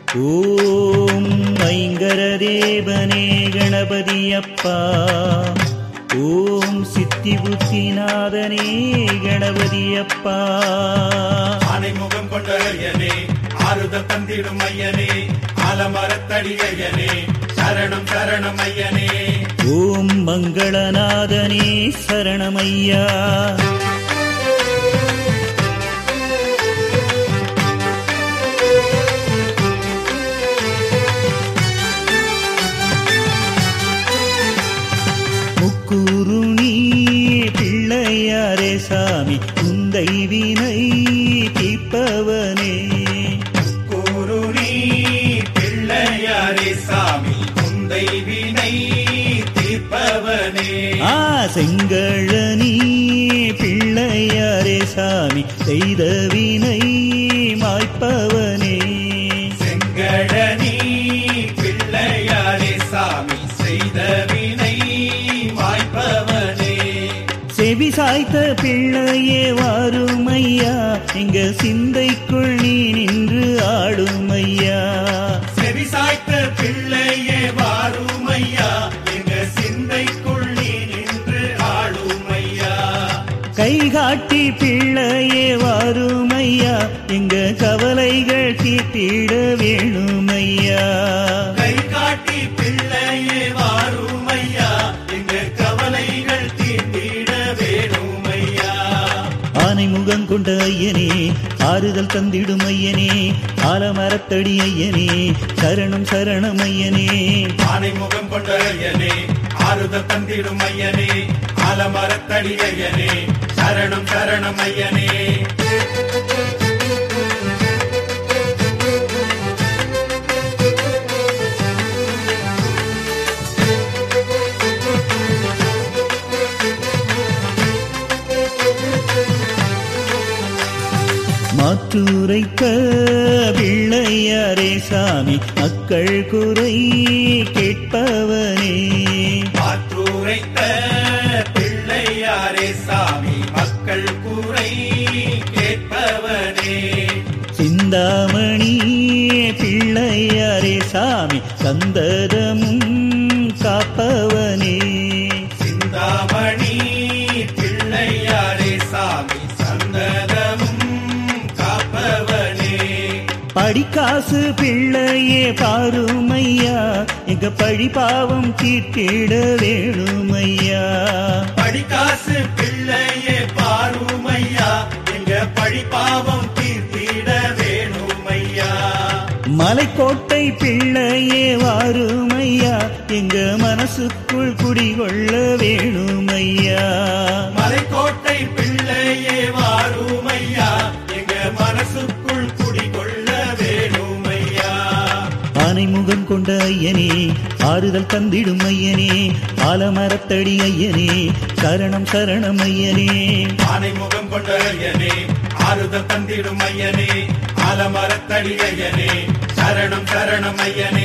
ஓம் ஐங்கர தேவனே கணபதியப்பா ஓம் சித்தி புத்திநாதனே கணபதியப்பா ஆனைமுகம் கொண்ட ஐயனே ஆறுத தந்திடும் ஐயனே ஆலமரத்தடி ஐயனே சரணம் சரணம் ஐயனே ஓம் மங்களநாதனே சரணமையா முக்குருணி பிள்ளையாரே சாமி உந்தை வினை தீப்பவனே கூருணி பிள்ளையாரே சாமி குந்தை வினை தீர்ப்பவனே ஆ செங்கழனி பிள்ளையாரே சாமி செய்த வினை மாய்ப்பவனே செங்கழனி பிள்ளையாரே சாமி செய்த வினை வாய்ப்பவனே செவி சாய்த்த பிள்ளையே வாருமையா எங்க சிந்தைக்குள் நீ நின்று ஆடுமையா செவி சாய்த்த பிள்ளையே வாருமையா எங்க சிந்தைக்குள் நீ நின்று ஆளுமையா கை காட்டி பிள்ளையே வாருமையா எங்க கவலைகள் தீர்த்திட வேணுமையா கை காட்டி பிள்ளையே வாருமையா எங்க கவலைகள் தீர்த்திட வேணுமையா ஆனை முகம் கொண்ட ஐயனே ஆறுதல் தந்திடும் ஐயனே ஆலமரத்தடி ஐயனே சரணம் சரணம் ஐயனே ஆனை முகம் கொண்ட ஐயனே ஆறுத தந்திடும் ஐயனே ஆலமரத்தடி ஐயனே சரணம் சரணம் ஐயனே மாற்றுரைக்க பிள்ளையாரே சாமி மக்கள் குறை கேட்பவனே மாற்றூரைத்த பிள்ளையாரே சாமி மக்கள் கூரை கேட்பவனே சிந்தாமணி பிள்ளையாரே சாமி சந்ததமும் காப்பவனே சிந்தாமணி பிள்ளையாரே சாமி சந்தனமும் காப்பவனே படிக்காசு பிள்ளையே பாருமையா எங்க பழி பாவம் தீர்த்திட வேணுமையா படிக்காசு பிள்ளையே பாருமையா எங்க பழிபாவம் தீர்த்திட வேணுமையா மலைக்கோட்டை பிள்ளையே வாருமையா எங்க மனசுக்குள் குடிகொள்ள வேணுமையா மலைக்கோட்டை பிள்ளையே வாருமையா எங்க மனசுக்குள் குடிகொள்ள வேணுமையா ஆனை முகம் கொண்ட ஐயனே ஆறுதல் தந்திடும் ஐயனே ஆலமரத்தடி ஐயனே சரணம் சரணம் ஐயனே ஆனை முகம் கொண்ட ஐயனே ஆறுத தந்திடும் ஐயனே ஆலமரத்தடி ஐயனே சரணம் சரணம் ஐயனே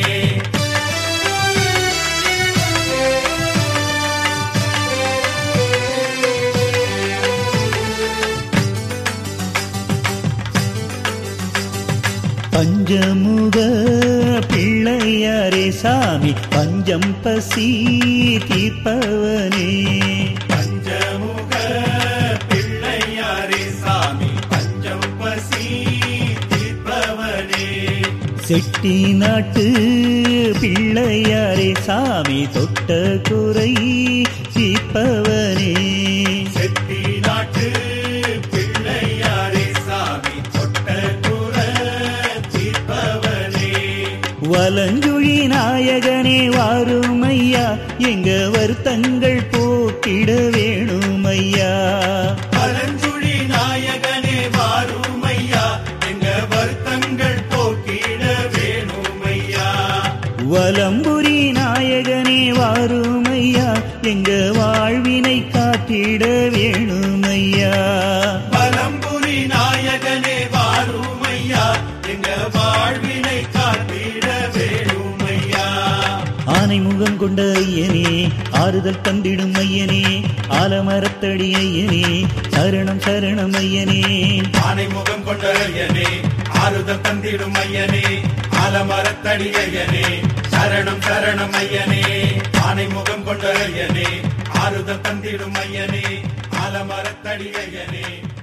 பஞ்சமுக பிள்ளையாரே சாமி பஞ்சம் பசி தீர்ப்பவனே பஞ்சமுக பிள்ளையாரே சாமி பஞ்சம் பசி தீர்ப்பவனே செட்டி நாட்டு பிள்ளையாரே சாமி தொட்ட குறை தீர்ப்பவனே செட்டி நாட்டு பிள்ளையாரே சாமி தொட்ட குற தீர்ப்பவனே வலஞ்சுழி நாயகனே வாருமையா எங்க வருத்தங்கள் போக்கிட வேணுமையா பழஞ்சுழி நாயகனே வாருமையா எங்க வருத்தங்கள் போக்கிட வேணுமையா வலம்புரி நாயகனே வாருமையா எங்க வாழ்வினை காத்திட வேணுமையா பலம்புரி நாயகனே வாருமையா எங்க வாழ்வினை காத்திட வேணுமையா ஆனை முகம் கொண்ட ஐயனே ஆறுதல் தந்திடும் ஐயனே ஆலமரத்தடி ஐயனே சரணம் சரணம் ஐயனே ஆனை முகம் கொண்ட ஐயனே ஆறுதல் தந்திடும் ஐயனே ஆலமரத்தடி ஐயனே சரணம் சரணம் ஐயனே ஆனை முகம் கொண்ட ஐயனே ஆறுதல் தந்திடும் ஐயனே ஆலமரத்தடி ஐயனே